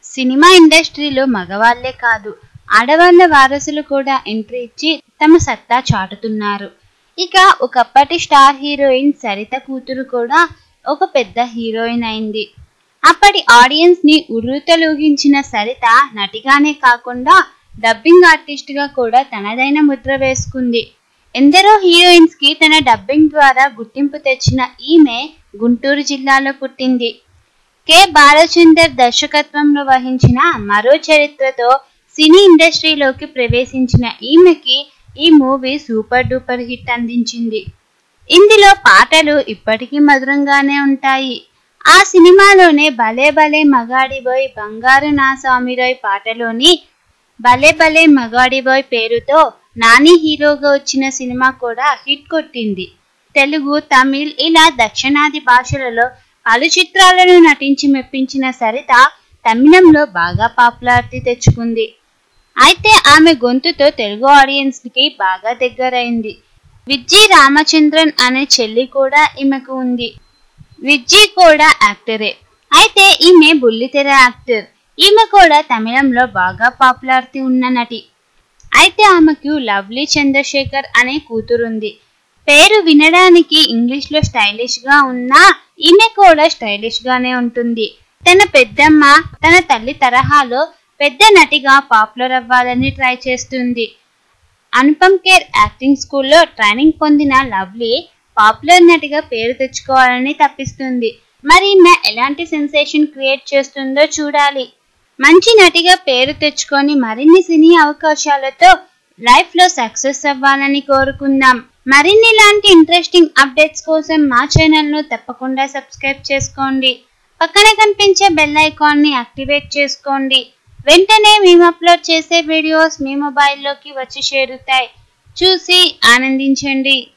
cinema ఇండస్ట్రీలో మగవాళ్లే కాదు ఆడవాళ్ల వారసులు కూడా ఎంట్రీ ఇచ్చి తమ సత్తా చాటుతున్నారు ఇక ఒకప్పటి స్టార్ హీరోయిన్ సరిత కూతురు కూడా ఒక పెద్ద హీరోయిన్ అయింది అప్పటి ఆడియన్స్ ని ఉర్రూతలూగించిన సరిత నటిగానే కాకుండా డబ్బింగ్ ఆర్టిస్ట్ గా కూడా తనదైన ముద్ర వేసుకుంది ఎందరో హీరోయిన్స్ కి తన డబ్బింగ్ ద్వారా గుర్తింపు తెచ్చిన ఈమె గుంటూరు జిల్లాలో పుట్టింది కె బాలచందర్ దర్శకత్వంలో వహించిన మరో చరిత్రతో సినీ ఇండస్ట్రీలోకి ప్రవేశించిన ఈమెకి ఈ మూవీ సూపర్ డూపర్ హిట్ అందించింది ఇందులో పాటలు ఇప్పటికీ మధురంగానే ఉంటాయి ఆ సినిమాలోనే భలే భలే మగాడిబోయ్ బంగారు నా స్వామిరోయ్ పాటలోని భలే భలే మగాడిబోయ్ పేరుతో నాని హీరోగా వచ్చిన సినిమా కూడా హిట్ కొట్టింది తెలుగు తమిళ్ ఇలా దక్షిణాది భాషలలో పలు చిత్రాలను నటించి మెప్పించిన సరిత తమిళంలో బాగా పాపులారిటీ తెచ్చుకుంది అయితే ఆమె గొంతుతో తెలుగు ఆడియన్స్ కి బాగా దగ్గరైంది విజ్జి రామచంద్రన్ అనే చెల్లి కూడా ఈమెకు ఉంది విజ్జి కూడా యాక్టరే అయితే ఈమె బుల్లితెర యాక్టర్ ఈమె కూడా తమిళంలో బాగా పాపులారిటీ ఉన్న నటి అయితే ఆమెకు లవ్లీ చంద్రశేఖర్ అనే కూతురుంది పేరు వినడానికి ఇంగ్లీష్ లో స్టైలిష్ గా ఉన్నా ఈమె కూడా స్టైలిష్ గానే ఉంటుంది తన పెద్దమ్మ తన తల్లి తరహాలో పెద్ద నటిగా పాపులర్ అవ్వాలని ట్రై చేస్తుంది అనుపమ్ కేర్ యాక్టింగ్ స్కూల్లో ట్రైనింగ్ పొందిన లవ్లీ పాపులర్ నటిగా పేరు తెచ్చుకోవాలని తప్పిస్తుంది మరి ఈమె ఎలాంటి సెన్సేషన్ క్రియేట్ చేస్తుందో చూడాలి మంచి నటిగా పేరు తెచ్చుకొని మరిన్ని సినీ అవకాశాలతో లైఫ్ లో సక్సెస్ అవ్వాలని కోరుకుందాం మరిన్ని ఇలాంటి ఇంట్రెస్టింగ్ అప్డేట్స్ కోసం మా ఛానల్ ను తప్పకుండా సబ్స్క్రైబ్ చేసుకోండి పక్కన కనిపించే బెల్ ఐకాన్ ని యాక్టివేట్ చేసుకోండి వెంటనే మేము అప్లోడ్ చేసే వీడియోస్ మీ మొబైల్లోకి వచ్చి చేరుతాయి చూసి ఆనందించండి